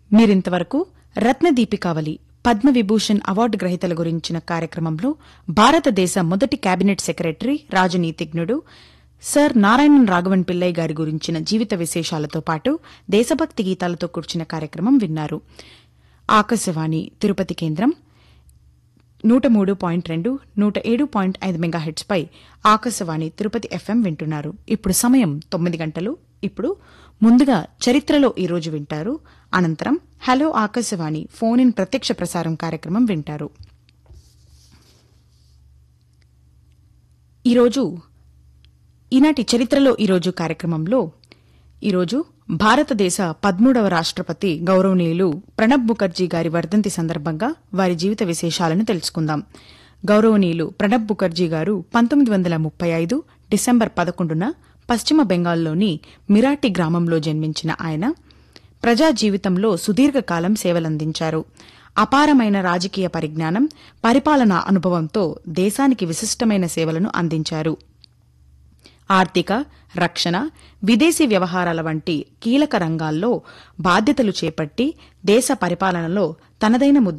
మీరింతవరకు రత్నదీపికావళి పద్మవిభూషణ్ అవార్డు గ్రహీతల గురించిన కార్యక్రమంలో భారతదేశ మొదటి కేబినెట్ సెక్రటరీ రాజనీతిజ్ఞుడు సర్ నారాయణన్ రాఘవన్ పిల్లయ్ గారి గురించిన జీవిత విశేషాలతో పాటు దేశభక్తి గీతాలతో కూర్చిన కార్యక్రమం విన్నారు ఆకాశవాణి తిరుపతి కేంద్రం నూట మూడు పాయింట్ రెండు నూట ఏడు పాయింట్ ఐదు మెగాహెట్స్ పై ఆకాశవాణి తిరుపతి ఎఫ్ఎం వింటున్నారు ఇప్పుడు సమయం తొమ్మిది గంటలు ఇప్పుడు ముందుగా చరిత్రలో ఈ రోజు వింటారు అనంతరం హలో ఆకాశవాణి ఫోన్ ఇన్ ప్రత్యక్ష ప్రసారం కార్యక్రమం వింటారు ఈరోజు ఈనాటి చరిత్రలో ఈరోజు కార్యక్రమంలో ఈరోజు భారతదేశ పదమూడవ రాష్ట్రపతి గౌరవనీయులు ప్రణబ్ ముఖర్జీ గారి వర్ధంతి సందర్భంగా వారి జీవిత విశేషాలను తెలుసుకుందాం గౌరవనీయులు ప్రణబ్ ముఖర్జీ గారు పంతొమ్మిది వందల ముప్పై ఐదు డిసెంబర్ పదకొండున పశ్చిమ బెంగాల్లోని మిరాటి గ్రామంలో జన్మించిన ఆయన ప్రజా జీవితంలో సుదీర్ఘకాలం సేవలందించారు అపారమైన రాజకీయ పరిజ్ఞానం పరిపాలనా అనుభవంతో దేశానికి విశిష్టమైన సేవలను అందించారు ఆర్థిక రక్షణ విదేశీ వ్యవహారాల వంటి కీలక రంగాల్లో బాధ్యతలు చేపట్టి దేశ పరిపాలనలో తనదైన ముద్ర